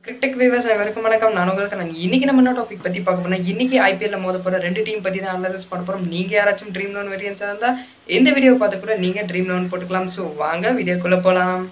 cricket விவசாயம் வரைக்கும் வணக்கம் நான் உங்களுக்கு நான் இன்னைக்கு நம்ம என்ன டாபிக் பத்தி பார்க்க போறோம் இன்னைக்கு ஐபிஎல்ல மோத போற ரெண்டு டீம் பத்தி தான் அனலைஸ் பண்ண போறோம் நீங்க யாராச்சும் ட்ரீம் லோன் வேரியன்ஸா இருந்தா இந்த வீடியோ பார்த்து கூட நீங்க ட்ரீம் லோன் போட்டுக்கலாம் ஸோ வாங்க வீடியோக்குள்ள போலாம்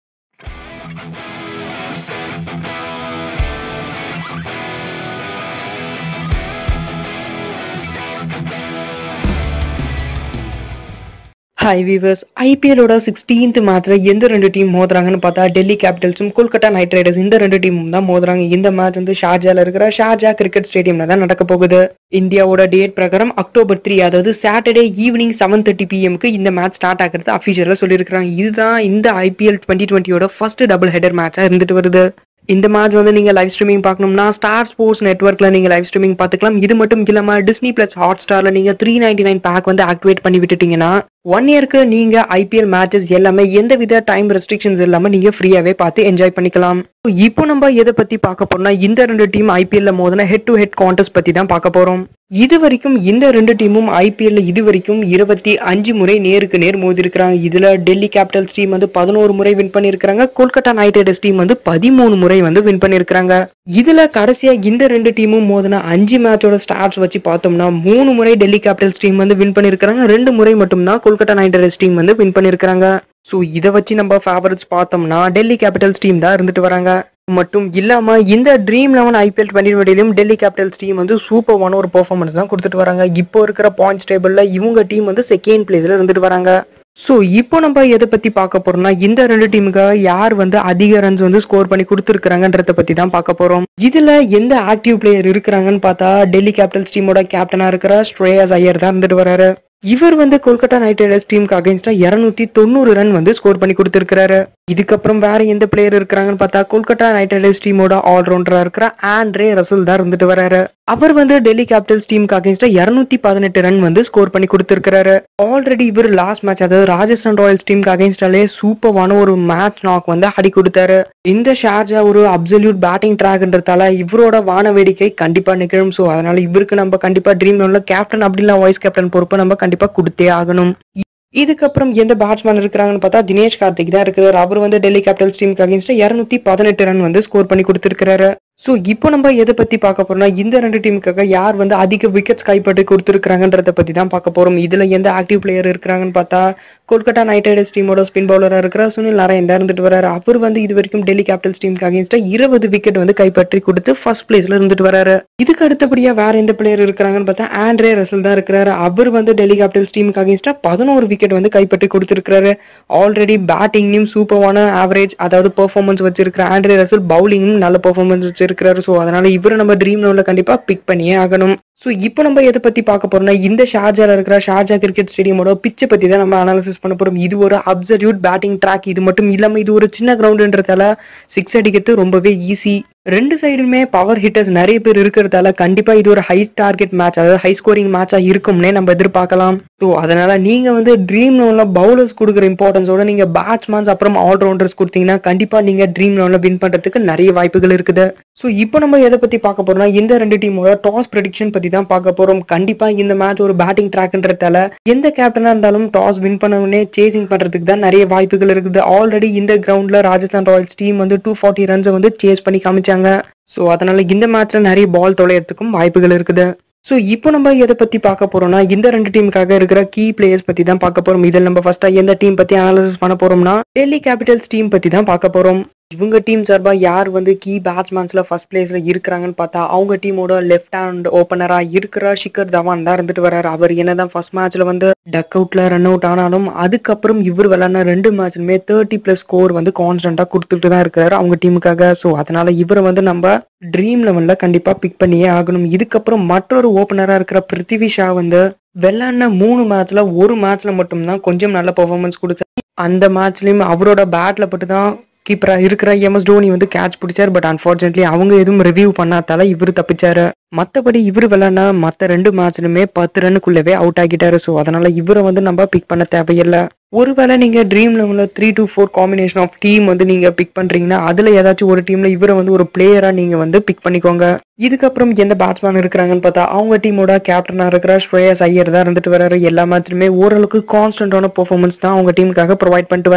ஹாய் வீவர்ஸ் ஐபிஎலோட சிக்ஸ்டீன்த் மேட்ச்ல எந்த ரெண்டு டீம் மோதுறாங்கன்னு பார்த்தா டெல்லி கேபிட்டல்ஸும் கொல்கத்தா நைட் ரைடர்ஸ் இந்த ரெண்டு டீமும் தான் மோதுறாங்க இந்த மேட்ச் வந்து ஷார்ஜால இருக்கிற ஷார்ஜா கிரிக்கெட் ஸ்டேடியம்ல தான் நடக்க போகுது இந்தியாவோட டேட் பிரகாரம் அக்டோபர் த்ரீ அதாவது சாட்டர்டே ஈவினிங் செவன் தேர்ட்டி பிஎம்க்கு இந்த மேட்ச் ஸ்டார்ட் ஆகிறது அஃபிஷியலாக சொல்லியிருக்காங்க இதுதான் இந்த ஐபிஎல் டுவெண்ட்டி டுவெண்ட்டியோட ஃபர்ஸ்ட் டபுள் ஹெடர் மேட்சா இருந்துட்டு வருது இந்த மேட்ச் வந்து நீங்க லைவ் ஸ்ட்ரீமிங் பார்க்கணும்னா ஸ்டார் ஸ்போர்ட்ஸ் நெட்ஒர்க்ல நீங்க லைவ் ஸ்ட்ரீமிங் பார்த்துக்கலாம் இது மட்டும் இல்லாம டிஸ்னி பிளஸ் ஹாட் ஸ்டார்ல நீங்க த்ரீ நைன்டி நைன் பேக் வந்து ஆக்டிவேட் பண்ணி விட்டுட்டீங்கன்னா ஒன் இயர்க்கு நீங்க ஐபிஎல் மேட்சஸ் எல்லாமே எந்த வித டைம் ரெஸ்ட்ரிக்ஷன்ஸ் இல்லாம நீங்க ஃப்ரீயாவே பார்த்து என்ஜாய் பண்ணிக்கலாம் இப்போ நம்ம எதை பத்தி பார்க்க போறோம்னா இந்த ரெண்டு டீம் ஐபிஎல்ல மோதின ஹெட் டு ஹெட் கான்டெஸ்ட் பத்தி தான் பார்க்க போறோம் இது வரைக்கும் இந்த ரெண்டு டீமும் ஐபிஎல்ல இது வரைக்கும் இருபத்தி அஞ்சு முறை நேருக்கு நேர் மோதி இருக்கிறாங்க இதுல டெல்லி கேபிட்டல்ஸ் டீம் வந்து பதினோரு முறை வின் பண்ணிருக்காங்க கொல்கத்தா நைட் ரைடர்ஸ் டீம் வந்து பதிமூணு முறை வந்து வின் பண்ணிருக்காங்க இதுல கடைசியா இந்த ரெண்டு டீமும் மோதின அஞ்சு மேட்சோட ஸ்டார்ஸ் வச்சு பார்த்தோம்னா மூணு முறை டெல்லி கேபிட்டல்ஸ் டீம் வந்து வின் பண்ணிருக்காங்க ரெண்டு முறை மட்டும்தான் கொல்கத்தா நைட் ரைடர்ஸ் டீம் வந்து வின் பண்ணிருக்காங்க ஸோ இதை வச்சு நம்ம ஃபேவரட்ஸ் பார்த்தோம்னா டெல்லி கேபிட்டல்ஸ் டீம் தான் இருந்துட்டு வராங்க மட்டும் இல்லாம இந்த ட்ரீம் லெவன் ஐபிஎல் டுவெண்ட்டி டுவெண்ட்டிலும் டெல்லி கேபிட்டல்ஸ் டீம் வந்து சூப்பரான ஒரு பெர்ஃபார்மன்ஸ் தான் கொடுத்துட்டு வராங்க இப்போ இருக்கிற பாயிண்ட்ஸ் டேபிள்ல இவங்க டீம் வந்து செகண்ட் பிளேஸ்ல இருந்துட்டு வராங்க ஸோ இப்போ நம்ம எதை பத்தி பார்க்க போறோம்னா இந்த ரெண்டு டீமுக்கு யார் வந்து அதிக ரன்ஸ் வந்து ஸ்கோர் பண்ணி கொடுத்துருக்காங்கன்றத பத்தி தான் பார்க்க போறோம் இதுல எந்த ஆக்டிவ் பிளேயர் இருக்கிறாங்கன்னு பார்த்தா டெல்லி கேபிட்டல்ஸ் டீமோட கேப்டனா இருக்கிற ஸ்ட்ரேயாஸ் ஐயர் தான் இருந்துட்டு வராரு இவர் வந்து கொல்கத்தா நைட் ரைடர்ஸ் டீமுக்கு அகைன்ஸ்டா இருநூத்தி தொண்ணூறு ரன் வந்து ஸ்கோர் பண்ணி கொடுத்திருக்காரு இதுக்கப்புறம் வேற எந்த பிளேயர் இருக்கிறாங்கன்னு பார்த்தா கொல்கத்தா நைட் ரைடர்ஸ் டீமோட ஆல்ரவுண்டரா இருக்கிற ஆண்ட்ரே ரசல் தான் இருந்துட்டு வராரு அவர் வந்து டெல்லி கேபிட்டல்ஸ் டீமுக்கு அகைன்ஸ்டா இருநூத்தி பதினெட்டு ரன் வந்து ஸ்கோர் பண்ணி கொடுத்திருக்காரு ஆல்ரெடி இவர் லாஸ்ட் மேட்ச் அதாவது ராஜஸ்தான் ராயல்ஸ் டீமுக்கு அகைன்ஸ்டாலே சூப்பரான ஒரு மேட்ச் நாக் வந்து அடி கொடுத்தாரு இந்த ஷார்ஜா ஒரு அப்சல்யூட் பேட்டிங் ட்ராக்ன்றதால இவரோட வான வேடிக்கை கண்டிப்பா நிகழும் ஸோ அதனால இவருக்கு நம்ம கண்டிப்பா ட்ரீம் லோன்ல கேப்டன் அப்படிலாம் வைஸ் கேப்டன் பொறுப்பை நம்ம கண்டிப்பா கொடுத்தே ஆகணும் இதுக்கப்புறம் எந்த பேட்ஸ்மேன் இருக்கிறாங்கன்னு பார்த்தா தினேஷ் கார்த்திக் தான் இருக்கிறார் அவர் வந்து டெல்லி கேபிட்டல்ஸ் டீமுக்கு அகேன்ஸ்ட் இருநூத்தி பதினெட்டு ரன் வந்து ஸ்கோர் பண்ணி கொடுத்திருக்காரு ஸோ இப்போ நம்ம எதை பத்தி பார்க்க போறோம்னா இந்த ரெண்டு டீமுக்காக யார் வந்து அதிக விக்கெட்ஸ் கைப்பற்றி கொடுத்துருக்காங்கன்றத பத்தி தான் பார்க்க போறோம் இதுல எந்த ஆக்டிவ் பிளேயர் இருக்கிறாங்கன்னு பார்த்தா கொல்கத்தா நைட் ரைடர்ஸ் டீமோட ஸ்பின் பவுலரா இருக்கிற சுனில் நாராயண் தான் இருந்துட்டு வராரு அவர் வந்து இது வரைக்கும் டெல்லி கேபிட்டல்ஸ் டீமுக்கு அகேன்ஸ்டா இருபது விக்கெட் வந்து கைப்பற்றி கொடுத்து ஃபர்ஸ்ட் பிளேஸ்ல இருந்துட்டு வராரு இதுக்கு அடுத்தபடியா வேற எந்த பிளேயர் இருக்கிறாங்கன்னு பார்த்தா ஆண்ட்ரே ரசல் தான் இருக்கிறாரு அவர் வந்து டெல்லி கேபிட்டல்ஸ் டீமுக்கு அகேன்ஸ்டா பதினோரு விக்கெட் வந்து கைப்பற்றி கொடுத்திருக்காரு ஆல்ரெடி பேட்டிங்லையும் சூப்பரான ஆவரேஜ் அதாவது பெர்ஃபார்மன்ஸ் வச்சிருக்கிற ஆண்ட்ரே ரசல் பவுலிங்கும் நல்ல பெர்ஃபார்மன்ஸ் வச்சிருக்காரு ஸோ அதனால இவரை நம்ம ட்ரீம் லோன்ல கண்டிப்பா பிக் பண்ணியே ஆகணும் ஸோ இப்போ நம்ம எதை பத்தி பார்க்க போறோம்னா இந்த ஷார்ஜால இருக்கிற ஷார்ஜா கிரிக்கெட் ஸ்டேடியமோட பிச்சை பத்தி தான் நம்ம அனாலிசிஸ் பண்ண போறோம் இது ஒரு அப்சல்யூட் பேட்டிங் ட்ராக் இது மட்டும் இல்லாம இது ஒரு சின்ன கிரவுண்டுன்றதால சிக்ஸ் அடிக்கிறது ரொம்பவே ஈஸி ரெண்டு சைடுமே பவர் ஹிட்டர்ஸ் நிறைய பேர் இருக்கிறதால கண்டிப்பா இது ஒரு ஹை டார்கெட் மேட்ச் அதாவது ஹை ஸ்கோரிங் மேட்சா இருக்கும்னே நம்ம எதிர்பார்க்கலாம் ஸோ அதனால நீங்க வந்து ட்ரீம் லோன்ல பவுலர்ஸ் கொடுக்குற இம்பார்ட்டன்ஸோட நீங்க பேட்ஸ்மேன்ஸ் அப்புறம் ஆல்ரவுண்டர்ஸ் கொடுத்தீங்கன்னா கண்டிப்பா நீங்க ட்ரீம் லோன்ல வின் பண்றதுக்கு நிறைய வாய்ப்புகள் இருக்குது ஸோ இப்போ நம்ம எதை பத்தி பார்க்க போறோம்னா இந்த ரெண்டு டீமோட டாஸ் ப்ரெடிக்ஷன் பத்தி தான் பார்க்க போறோம் கண்டிப்பா இந்த மேட்ச் ஒரு பேட்டிங் ட்ராக்ன்றதால எந்த கேப்டனா இருந்தாலும் டாஸ் வின் பண்ண உடனே சேசிங் பண்றதுக்கு தான் நிறைய வாய்ப்புகள் இருக்குது ஆல்ரெடி இந்த கிரவுண்ட்ல ராஜஸ்தான் ராயல்ஸ் டீம் வந்து டூ ஃபார்ட்டி ரன்ஸை வந்து சேஸ் பண்ணி காமிச்சாங்க ஸோ அதனால இந்த மேட்ச்ல நிறைய பால் தொலைறதுக்கும் வாய்ப்புகள் இருக்குது ஸோ இப்போ நம்ம எதை பத்தி பார்க்க போறோம்னா இந்த ரெண்டு டீமுக்காக இருக்கிற கீ பிளேயர்ஸ் பத்தி தான் பார்க்க போறோம் இதில் நம்ம ஃபர்ஸ்டா எந்த டீம் பத்தி அனாலிசிஸ் பண்ண போறோம்னா டெல்லி கேபிட்டல்ஸ் டீம் பத்தி தான் பார்க்க போறோம் இவங்க டீம் சார்பா யார் வந்து கீ பேட்ஸ்மேன்ஸ்ல ஃபர்ஸ்ட் பிளேஸ்ல இருக்கிறாங்கன்னு பார்த்தா அவங்க டீமோட லெஃப்ட் ஹேண்ட் ஓப்பனரா இருக்கிற ஷிகர் தவான் தான் இருந்துட்டு வராரு அவர் என்னதான் ஃபர்ஸ்ட் மேட்ச்ல வந்து டக் அவுட்ல ரன் அவுட் ஆனாலும் அதுக்கப்புறம் இவர் விளையாடின ரெண்டு மேட்ச்லுமே தேர்ட்டி பிளஸ் ஸ்கோர் வந்து கான்ஸ்டன்டா கொடுத்துட்டு தான் இருக்கிறாரு அவங்க டீமுக்காக ஸோ அதனால இவரை வந்து நம்ம ட்ரீம் லெவல்ல கண்டிப்பா பிக் பண்ணியே ஆகணும் இதுக்கப்புறம் மற்றொரு ஓப்பனரா இருக்கிற பிருத்திவி ஷா வந்து விளையாடின மூணு மேட்ச்ல ஒரு மேட்ச்ல மட்டும்தான் கொஞ்சம் நல்ல பெர்ஃபார்மன்ஸ் கொடுத்தாரு அந்த மேட்ச்லயும் அவரோட பேட்ல பட்டு தான் கீப்பரா இருக்கிற எம்எஸ் டோனி வந்து கேட்ச் பிடிச்சாரு பட் அன்பார்ச்சுனேட்லி அவங்க எதுவும் ரிவ்யூ பண்ணாதால இவர் தப்பிச்சாரு மற்றபடி இவர் விளையாடின மற்ற ரெண்டு மேட்ச்லுமே பத்து ரன்னுக்குள்ளவே அவுட் ஆகிட்டாரு ஸோ அதனால இவரை வந்து நம்ம பிக் பண்ண தேவையில்லை ஒருவேளை நீங்க ட்ரீம் லெவல்ல three to four combination of team வந்து நீங்க பிக் பண்றீங்கன்னா அதுல ஏதாச்சும் ஒரு டீம்ல இவரை வந்து ஒரு பிளேயரா நீங்க வந்து பிக் பண்ணிக்கோங்க இதுக்கப்புறம் எந்த பேட்ஸ்மேன் இருக்கிறாங்கன்னு பார்த்தா அவங்க டீமோட கேப்டனா இருக்கிற ஸ்ரேயஸ் ஐயர் தான் இருந்துட்டு வராரு எல்லா மேட்ச்லுமே ஓரளவுக்கு கான்ஸ்டன்டான பெர்ஃபார்மன்ஸ் தான் அவங்க டீமுக்காக ப்ரொவைட் பண்ணிட்டு வராரு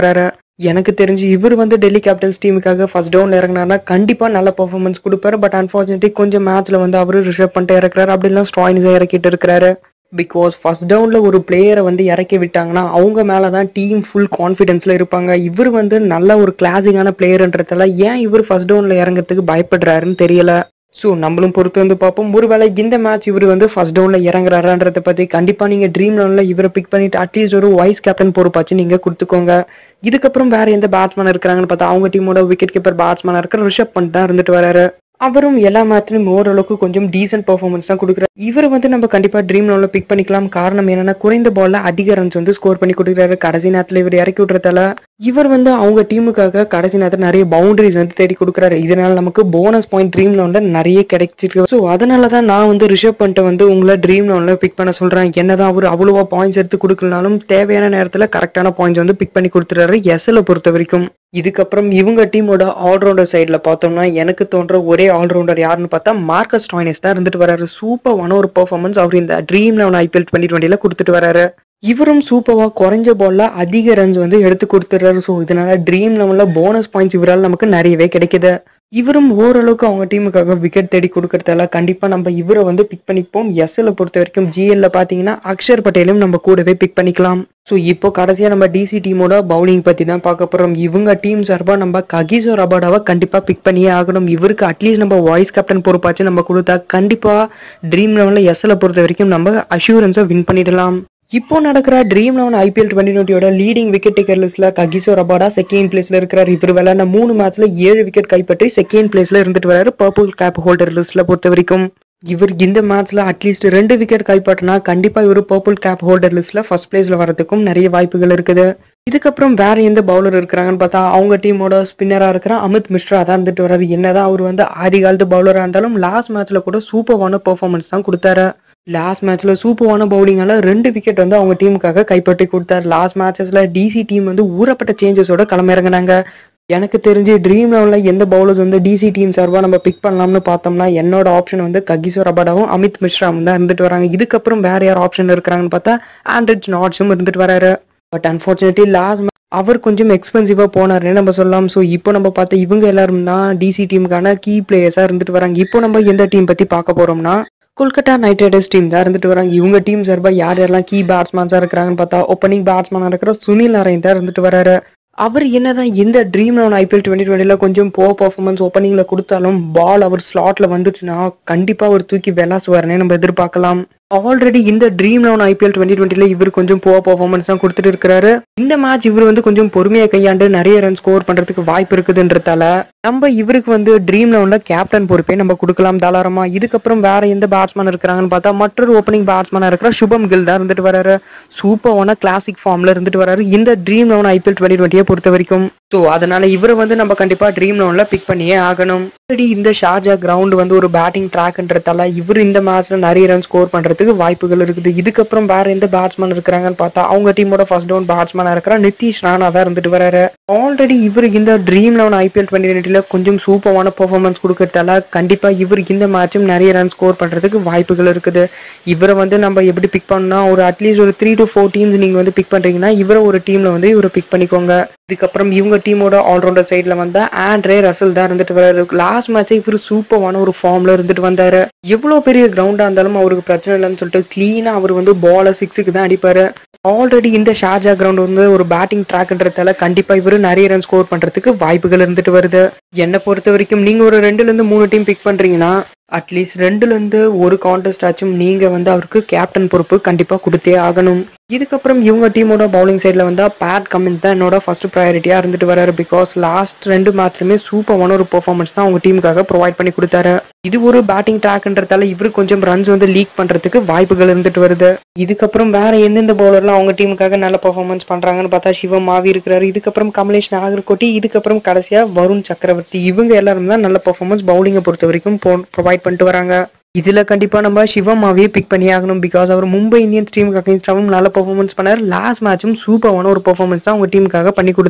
எனக்கு தெரிஞ்சு இவர் வந்து டெல்லி கேபிட்டல்ஸ் டீமுக்காக ஃபர்ஸ்ட் டவுன்ல இறங்கினார்னா கண்டிப்பா நல்ல பெர்ஃபார்மன்ஸ் கொடுப்பாரு பட் அன்பார்ச்சுனேட்லி கொஞ்சம் மேட்ச்ல வந்து அவரு ரிஷப் பண்ணிட்டு இறக்குறாரு அப்படிலாம் ஸ்டாயின்ஸ் இறக்கிட்டு இருக்கிறாரு பிகாஸ் ஃபர்ஸ்ட் டவுன்ல ஒரு பிளேயரை வந்து இறக்கி விட்டாங்கன்னா அவங்க மேல தான் டீம் ஃபுல் கான்ஃபிடென்ஸ்ல இருப்பாங்க இவர் வந்து நல்ல ஒரு கிளாசிக்கான பிளேயர்ன்றதால ஏன் இவர் ஃபர்ஸ்ட் டவுன்ல இறங்குறதுக்கு பயப்படுறாருன்னு தெரியல ஸோ நம்மளும் பொறுத்து வந்து பார்ப்போம் ஒருவேளை இந்த மேட்ச் இவர் வந்து ஃபர்ஸ்ட் டவுன்ல இறங்குறாரான்றத பத்தி கண்டிப்பா நீங்க ட்ரீம் லெவன்ல இவரை பிக் பண்ணிட்டு அட்லீஸ்ட் ஒரு வைஸ் கேப்டன் பொறுப்பாச்சு நீங்க கொடுத்துக்கோங்க இதுக்கப்புறம் வேற எந்த பேட்ஸ்மேன் இருக்கிறாங்கன்னு பார்த்தா அவங்க டீமோட விக்கெட் கீப்பர் பேட்ஸ்மேனா இருக்கிற ரிஷப் பண்ட் தான் இருந்துட்டு வராரு அவரும் எல்லா மேட்ச்லயும் ஓரளவுக்கு கொஞ்சம் டீசென்ட் பெர்ஃபார்மன்ஸ் தான் கொடுக்குறாரு இவர் வந்து நம்ம கண்டிப்பா ட்ரீம் லெவன்ல பிக் பண்ணிக்கலாம் காரணம் என்னன்னா குறைந்த பால்ல அதிக ரன்ஸ் வந்து ஸ்கோர் பண்ணி கொடுக்குறாரு கடைசி நேரத்துல இவர் இறக்கி விடுறதால இவர் வந்து அவங்க டீமுக்காக கடைசி நேரத்துல நிறைய பவுண்டரிஸ் வந்து தேடி கொடுக்குறாரு இதனால நமக்கு போனஸ் பாயிண்ட் ட்ரீம் லெவன்ல நிறைய கிடைச்சிருக்கு ஸோ அதனால தான் நான் வந்து ரிஷப் பண்ணிட்டு வந்து உங்களை ட்ரீம் லெவன்ல பிக் பண்ண சொல்றேன் என்னதான் அவர் அவ்வளவா பாயிண்ட்ஸ் எடுத்து கொடுக்கலனாலும் தேவையான நேரத்துல கரெக்டான பாயிண்ட்ஸ் வந்து பிக் பண்ணி கொடுத்துறாரு எஸ்எல் பொறுத்த வரைக்கும் இதுக்கப்புறம் இவங்க டீமோட ஆல்ரவுண்டர் சைடுல பார்த்தோம்னா எனக்கு தோன்ற ஒரே ஆல்ரவுண்டர் யாருன்னு பார்த்தா மார்க்கஸ் டாய்னஸ் தான் இருந்துட்டு வராரு சூப்பரான ஒரு பெர்ஃபார்மன்ஸ் அவர் இந்த ட்ரீம் லெவன் ஐபிஎல் டுவெண்ட்டி டுவெண்ட்டில கொடுத்துட்டு வராரு இவரும் சூப்பரா குறைஞ்ச பால்ல அதிக ரன்ஸ் வந்து எடுத்து கொடுத்துறாரு ஸோ இதனால ட்ரீம் லெவன்ல போனஸ் பாயிண்ட்ஸ் இவரால் நமக்கு நிறையவே கிடைக்குது இவரும் ஓரளவுக்கு அவங்க டீமுக்காக விக்கெட் தேடி கொடுக்கறதால கண்டிப்பா நம்ம இவரை வந்து பிக் பண்ணிப்போம் எஸ்எல்ல பொறுத்த வரைக்கும் ஜிஎல்ல பாத்தீங்கன்னா அக்ஷர் பட்டேலும் நம்ம கூடவே பிக் பண்ணிக்கலாம் ஸோ இப்போ கடைசியா நம்ம டிசி டீமோட பவுலிங் பத்தி தான் பார்க்க போறோம் இவங்க டீம் சார்பா நம்ம ககிசோ ரபாடாவை கண்டிப்பா பிக் பண்ணியே ஆகணும் இவருக்கு அட்லீஸ்ட் நம்ம வாய்ஸ் கேப்டன் பொறுப்பாச்சு நம்ம கொடுத்தா கண்டிப்பா ட்ரீம் லெவன்ல எஸ்எல்ல பொறுத்த வரைக்கும் நம்ம அஷூரன்ஸை வின் பண்ணிடலாம் இப்போ நடக்கிற ட்ரீம் லெவன் ஐபிஎல் டுவெண்ட்டி டுவெண்ட்டியோட லீடிங் விக்கெட் டேக்கர் லிஸ்ட்ல ககிசோ ரபாடா செகண்ட் பிளேஸ்ல இருக்கிறார் இவர் விளையாடின மூணு மேட்ச்ல ஏழு விக்கெட் கைப்பற்றி செகண்ட் பிளேஸ்ல இருந்துட்டு வராரு பர்பிள் கேப் ஹோல்டர் லிஸ்ட்ல பொறுத்த வரைக்கும் இவர் இந்த மேட்ச்ல அட்லீஸ்ட் ரெண்டு விக்கெட் கைப்பற்றினா கண்டிப்பா இவர் பர்பிள் கேப் ஹோல்டர் லிஸ்ட்ல ஃபர்ஸ்ட் பிளேஸ்ல வரதுக்கும் நிறைய வாய்ப்புகள் இருக்குது இதுக்கப்புறம் வேற எந்த பவுலர் இருக்கிறாங்கன்னு பார்த்தா அவங்க டீமோட ஸ்பின்னரா இருக்கிற அமித் மிஸ்ரா தான் இருந்துட்டு வராரு என்னதான் அவர் வந்து ஆதி காலத்து பவுலரா இருந்தாலும் லாஸ்ட் மேட்ச்ல கூட சூப்பரான பெர்ஃபார்மன்ஸ் தான் கொடுத்தாரு லாஸ்ட் மேட்ச்ல சூப்பரான பவுலிங்கால ரெண்டு விக்கெட் வந்து அவங்க டீமுக்காக கைப்பற்றி கொடுத்தாரு லாஸ்ட் மேட்சஸ்ல டிசி டீம் வந்து ஊறப்பட்ட சேஞ்சஸோட களமிறங்கினாங்க எனக்கு தெரிஞ்சு ட்ரீம் லெவல்ல எந்த பவுலர்ஸ் வந்து டிசி டீம் சார்பா நம்ம பிக் பண்ணலாம்னு பார்த்தோம்னா என்னோட ஆப்ஷன் வந்து ககிசோ ரபாடாவும் அமித் மிஸ்ராவும் தான் இருந்துட்டு வராங்க இதுக்கப்புறம் வேற யார் ஆப்ஷன் இருக்கிறாங்கன்னு பார்த்தா ஆண்ட்ரிச் நாட்ஸும் இருந்துட்டு வராரு பட் அன்பார்ச்சுனேட்லி லாஸ்ட் அவர் கொஞ்சம் எக்ஸ்பென்சிவா போனாருன்னு நம்ம சொல்லலாம் ஸோ இப்போ நம்ம பார்த்த இவங்க எல்லாரும் தான் டிசி டீமுக்கான கீ பிளேயர்ஸா இருந்துட்டு வராங்க இப்போ நம்ம எந்த டீம் பத்தி பார்க்க போறோம்னா கொல்கத்தா நைட் ரைடர்ஸ் டீம் தான் இருந்துட்டு வராங்க இவங்க டீம் சார்பா யார் யாரெல்லாம் கீ பேட்ஸ்மேன்ஸா இருக்கிறாங்கன்னு பார்த்தா ஓப்பனிங் பேட்ஸ்மேனா இருக்கிற சுனில் நாராயண் தான் இருந்துட்டு வராரு அவர் என்னதான் இந்த ட்ரீம் லெவன் ஐபிஎல் டுவெண்ட்டி டுவெண்ட்டில கொஞ்சம் போ பர்ஃபார்மன்ஸ் ஓப்பனிங்ல கொடுத்தாலும் பால் அவர் ஸ்லாட்ல வந்துச்சுன்னா கண்டிப்பா அவர் தூக்கி விளாசுவாருன்னு நம்ம எதிர்பார்க்கலாம் ஆல்ரெடி இந்த ட்ரீம் லெவன் ஐபிஎல் டுவெண்ட்டி டுவெண்ட்டில இவர் கொஞ்சம் போ பர்ஃபார்மன்ஸ் தான் கொடுத்துட்டு இருக்காரு இந்த மேட்ச் இவர் வந்து கொஞ்சம் பொறுமையா கையாண்டு நிறைய ரன் ஸ்கோர் பண்றதுக்கு வாய்ப்பு இருக்குதுன்றதால நம்ம இவருக்கு வந்து ட்ரீம் லெவன்ல கேப்டன் பொறுப்பே நம்ம கொடுக்கலாம் தாராளமா இதுக்கப்புறம் வேற எந்த பேட்ஸ்மேன் இருக்கிறாங்கன்னு பார்த்தா மற்றொரு ஓப்பனிங் பேட்ஸ்மேனா இருக்கிற சுபம் கில் தான் இருந்துட்டு வராரு சூப்பரான கிளாசிக் ஃபார்ம்ல இருந்துட்டு வராரு இந்த ட்ரீம் லெவன் ஐபிஎல் டுவெண்ட்டி டுவெண்ட்டியை பொறுத்த வரைக்கும் ஸோ அதனால இவரை வந்து நம்ம கண்டிப்பா ட்ரீம் லெவன்ல பிக் பண்ணியே ஆகணும் ஆல்ரெடி இந்த ஷார்ஜா கிரவுண்ட் வந்து ஒரு பேட்டிங் ட்ராக்ன்றதால இவர் இந்த மேட்ச்ல நிறைய ரன் ஸ்கோர் பண்றதுக்கு வாய்ப்புகள் இருக்குது இதுக்கப்புறம் வேற எந்த பேட்ஸ்மேன் இருக்கிறாங்கன்னு பார்த்தா அவங்க டீமோட ஃபர்ஸ்ட் டவுன் பேட்ஸ்மேனா இருக்கிற நிதிஷ் ராணா தான் இருந்துட்டு வராரு ஆல்ரெடி இவர் இந்த ட்ரீம் லெவன் ஐபிஎல் டுவெண்ட்டி டுவெண்ட்டில கொஞ்சம் சூப்பரான பெர்ஃபார்மன்ஸ் கொடுக்கறதால கண்டிப்பா இவர் இந்த மேட்சும் நிறைய ரன் ஸ்கோர் பண்றதுக்கு வாய்ப்புகள் இருக்குது இவரை வந்து நம்ம எப்படி பிக் பண்ணா ஒரு அட்லீஸ்ட் ஒரு த்ரீ டு ஃபோர் டீம்ஸ் நீங்க வந்து பிக் பண்றீங்கன்னா இவரை ஒரு டீம்ல வந்து இவரை பிக் பண்ணிக்கோங்க இதுக்கப்புறம் இவங்க டீமோட ஆல்ரவுண்டர் சைட்ல வந்தா ஆண்ட்ரே ரசல் தான் இருந்துட்டு வராரு லாஸ்ட் மேட்சே இவர் சூப்பரான ஒரு ஃபார்ம்ல இருந்துட்டு வந்தாரு எவ்வளவு பெரிய கிரவுண்டா இருந்தாலும் அவருக்கு பிரச்சனை இல்லைன்னு சொல்லிட்டு கிளீனா அவர் வந்து பால சிக்ஸுக்கு தான் அடிப்பாரு ஆல்ரெடி இந்த ஷார்ஜா கிரவுண்ட் வந்து ஒரு பேட்டிங் ட்ராக்ன்றதால கண்டிப்பா இவரு நிறைய ரன் ஸ்கோர் பண்றதுக்கு வாய்ப்புகள் இருந்துட்டு வருது என்னை பொறுத்த வரைக்கும் நீங்க ஒரு ரெண்டுல இருந்து மூணு டீம் பிக் பண்றீங்கன்னா அட்லீஸ்ட் ரெண்டுல இருந்து ஒரு கான்டெஸ்ட் ஆச்சும் நீங்க வந்து அவருக்கு கேப்டன் பொறுப்பு கண்டிப்பா கொடுத்தே ஆகணும் இதுக்கப்புறம் இவங்க டீமோட பவுலிங் சைட்ல வந்தா பேட் கமின்ஸ் தான் என்னோட ஃபர்ஸ்ட் ப்ரையாரிட்டியா இருந்துட்டு வராரு பிகாஸ் லாஸ்ட் ரெண்டு மேட்ச்லயுமே சூப்பரான ஒரு பெர்ஃபார்மன்ஸ் தான் அவங்க டீமுக்காக ப்ரொவைட் பண்ணி கொடுத்தாரு இது ஒரு பேட்டிங் ட்ராக்ன்றதால இவரு கொஞ்சம் ரன்ஸ் வந்து லீக் பண்றதுக்கு வாய்ப்புகள் இருந்துட்டு வருது இதுக்கப்புறம் வேற எந்தெந்த பவுலர்லாம் அவங்க டீமுக்காக நல்ல பெர்ஃபார்மன்ஸ் பண்றாங்கன்னு பார்த்தா சிவம் மாவி இருக்கிறாரு இதுக்கப்புறம் கமலேஷ் நாகர்கோட்டி இதுக்கப்புறம் கடைசியா வருண் சக்கரவர்த்தி இவங்க எல்லாரும் தான் நல்ல பெர்ஃபார்மன்ஸ் பவுலிங்கை பொறுத்த வரைக்கும் ப்ரொவைட் பண்ணிட்டு வராங்க இதுல கண்டிப்பா நம்ம சிவமாவே பிக் பண்ணி ஆகணும் பிகாஸ் அவர் மும்பை இந்தியன்ஸ் டீமுக்கு அகைன்ஸ்டாவும் நல்ல பெர்ஃபார்மன்ஸ் பண்ணாரு லாஸ்ட் மேட்சும் சூப்பரான ஒரு பெர்ஃபார்மன்ஸ் தான் அவங்க டீமுக்காக பண்ணி கொடுத்தாரு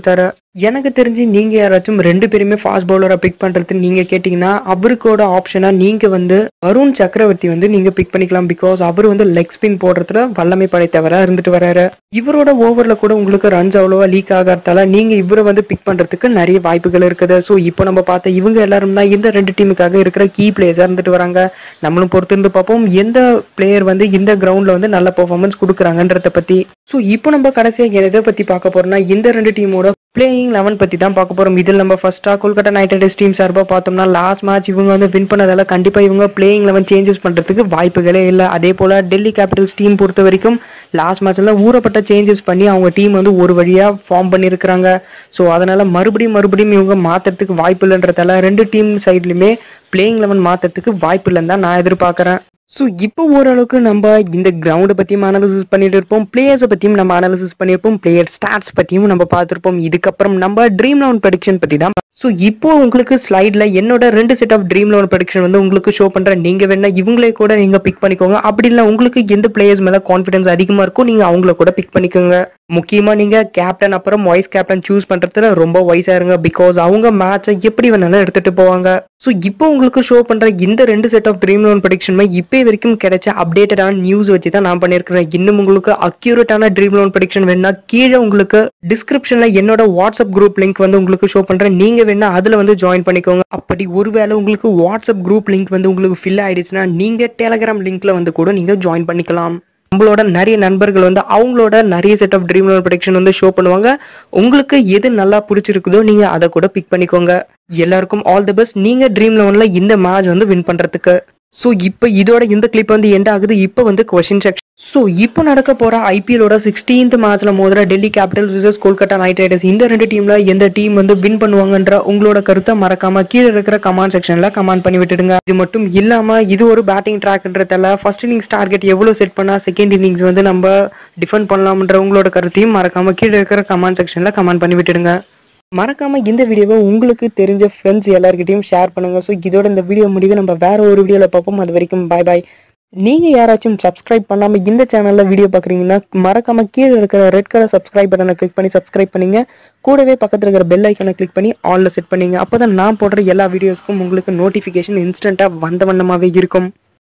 எனக்கு தெரிஞ்சு நீங்க யாராச்சும் ரெண்டு பேருமே ஃபாஸ்ட் பவுலரை பிக் பண்றது நீங்க கேட்டீங்கன்னா அவருக்கோட ஆப்ஷனா நீங்க வந்து வருண் சக்கரவர்த்தி வந்து நீங்க பிக் பண்ணிக்கலாம் பிகாஸ் அவர் வந்து லெக் ஸ்பின் போடுறதுல வல்லமை படைத்தவரா இருந்துட்டு வராரு இவரோட ஓவர்ல கூட உங்களுக்கு ரன்ஸ் அவ்வளோவா லீக் ஆகிறதால நீங்க இவரை வந்து பிக் பண்றதுக்கு நிறைய வாய்ப்புகள் இருக்குது ஸோ இப்போ நம்ம பார்த்த இவங்க எல்லாரும் தான் இந்த ரெண்டு டீமுக்காக இருக்கிற கீ பிளேயர்ஸா இருந்துட்டு வராங்க நம்மளும் பொறுத்து இருந்து பார்ப்போம் எந்த பிளேயர் வந்து இந்த கிரவுண்ட்ல வந்து நல்ல பெர்ஃபார்மன்ஸ் கொடுக்குறாங்கன்றத பத்தி ஸோ இப்போ நம்ம கடைசியா எதை பத்தி பார்க்க போறோம்னா இந்த ரெண்டு டீமோட பிளேயிங் லெவன் பத்தி தான் பார்க்க போறோம் இதில் நம்ம ஃபர்ஸ்டா கொல்கட்டா நைட் ரைடர்ஸ் டீம் சார்பா பார்த்தோம்னா லாஸ்ட் மேட்ச் இவங்க வந்து வின் பண்ணதால கண்டிப்பா இவங்க பிளேயிங் லெவன் சேஞ்சஸ் பண்றதுக்கு வாய்ப்புகளே இல்லை அதே போல டெல்லி கேபிட்டல்ஸ் டீம் பொறுத்த வரைக்கும் லாஸ்ட் மேட்ச்ல ஊறப்பட்ட சேஞ்சஸ் பண்ணி அவங்க டீம் வந்து ஒரு வழியா ஃபார்ம் பண்ணியிருக்கிறாங்க ஸோ அதனால மறுபடியும் மறுபடியும் இவங்க மாத்துறதுக்கு வாய்ப்பு இல்லைன்றதால ரெண்டு டீம் சைட்லயுமே பிளேயிங் லெவன் மாத்துறதுக்கு வாய்ப்பு இல்லைன்னு தான் நான் எதிர்பார்க்கறேன் ஸோ இப்போ ஓரளவுக்கு நம்ம இந்த கிரவுண்டை பற்றியும் அனாலிசிஸ் பண்ணிட்டு இருப்போம் பிளேயர்ஸை பற்றியும் நம்ம அனாலிசிஸ் பண்ணியிருப்போம் பிளேயர் ஸ்டாட்ஸ் பற்றியும் நம்ம பார்த்துருப்போம் இதுக்கப்புறம் நம்ம ட்ரீம் லோன் ப்ரெடிக்ஷன் பற்றி தான் ஸோ இப்போ உங்களுக்கு ஸ்லைடில் என்னோட ரெண்டு set of Dream Eleven prediction வந்து உங்களுக்கு ஷோ பண்ணுறேன் நீங்கள் வேணா இவங்களே கூட நீங்கள் பிக் பண்ணிக்கோங்க அப்படி இல்லை உங்களுக்கு எந்த பிளேயர்ஸ் மேலே கான்ஃபிடன்ஸ் அதிகமாக இருக்கோ நீங்கள் அவங்கள கூட பிக் பண்ணிக்கோங்க முக்கியமாக நீங்கள் கேப்டன் அப்புறம் வைஸ் கேப்டன் சூஸ் பண்ணுறதுல ரொம்ப வைஸாக இருங்க பிகாஸ் அவங்க மேட்சை எப்படி வேணாலும் எடுத்துகிட்டு போவாங்க ஸோ இப்போ உங்களுக்கு ஷோ பண்ணுற இந்த ரெண்டு செட் ஆஃப் ட்ரீம் லோன் ப்ரெடிக்ஷனுமே இப்போ வரைக்கும் கிடைச்ச அப்டேட்டடான நியூஸ் வச்சு தான் நான் பண்ணியிருக்கிறேன் இன்னும் உங்களுக்கு அக்யூரேட்டான ட்ரீம் லோன் ப்ரெடிக்ஷன் வேணும்னா கீழே உங்களுக்கு டிஸ்கிரிப்ஷன்ல என்னோட வாட்ஸ்அப் குரூப் லிங்க் வந்து உங்களுக்கு ஷோ பண்றேன் நீங்க வேணா அதுல வந்து ஜாயின் பண்ணிக்கோங்க அப்படி ஒருவேளை உங்களுக்கு வாட்ஸ்அப் குரூப் லிங்க் வந்து உங்களுக்கு ஃபில் ஆயிடுச்சுன்னா நீங்க டெலகிராம் லிங்க்ல வந்து கூட நீங்க ஜாயின் பண்ணிக்கலாம் நம்மளோட நிறைய நண்பர்கள் வந்து அவங்களோட நிறைய set of Dream Eleven production வந்து ஷோ பண்ணுவாங்க உங்களுக்கு எது நல்லா பிடிச்சிருக்குதோ நீங்க அதை கூட பிக் பண்ணிக்கோங்க எல்லாருக்கும் ஆல் தி பெஸ்ட் நீங்க ட்ரீம் லெவன்ல இந்த மேட்ச் வந்து வின் பண்றதுக்கு ஸோ இப்போ இதோட இந்த கிளிப் வந்து எண்ட் ஆகுது இப்போ வந்து கொஸ்டின் செக்ஷன் ஸோ இப்போ நடக்க போற ஐபிஎலோட சிக்ஸ்டீன்த் மேட்ச்ல மோதுற Delhi Capital versus Kolkata Knight Riders இந்த ரெண்டு டீம்ல எந்த டீம் வந்து வின் பண்ணுவாங்கன்ற உங்களோட கருத்தை மறக்காம கீழே இருக்கிற கமெண்ட் செக்ஷன்ல கமெண்ட் பண்ணி விட்டுடுங்க இது மட்டும் இல்லாம இது ஒரு பேட்டிங் ட்ராக்ன்றதால ஃபர்ஸ்ட் இன்னிங்ஸ் டார்கெட் எவ்வளவு செட் பண்ணா செகண்ட் இன்னிங்ஸ் வந்து நம்ம டிஃபெண்ட் பண்ணலாம்ன்ற உங்களோட கருத்தையும் மறக்காம கீழே இருக்கிற கமெண்ட் செக்ஷன்ல கமெண்ட் பண்ணி விட்டுடுங்க மறக்காம இந்த வீடியோவை உங்களுக்கு தெரிஞ்ச ஃப்ரெண்ட்ஸ் எல்லார்கிட்டயும் ஷேர் பண்ணுங்க ஸோ இதோட இந்த வீடியோ முடிவு நம்ம வேற ஒரு வீடியோல பார்ப்போம் அது வரைக்கும் பாய் பாய் நீங்க யாராச்சும் சப்ஸ்கிரைப் பண்ணாம இந்த சேனல்ல வீடியோ பாக்குறீங்கன்னா மறக்காம கீழே இருக்கிற ரெட் கலர் சப்ஸ்கிரைப் பட்டனை கிளிக் பண்ணி சப்ஸ்கிரைப் பண்ணீங்க கூடவே பக்கத்துல இருக்கிற பெல் ஐக்கனை கிளிக் பண்ணி ஆல்ல செட் பண்ணீங்க அப்பதான் நான் போடுற எல்லா வீடியோஸ்க்கும் உங்களுக்கு நோட்டிபிகேஷன் இன்ஸ்டன்ட்டா வந்த வண்ணமாவே இருக்கும்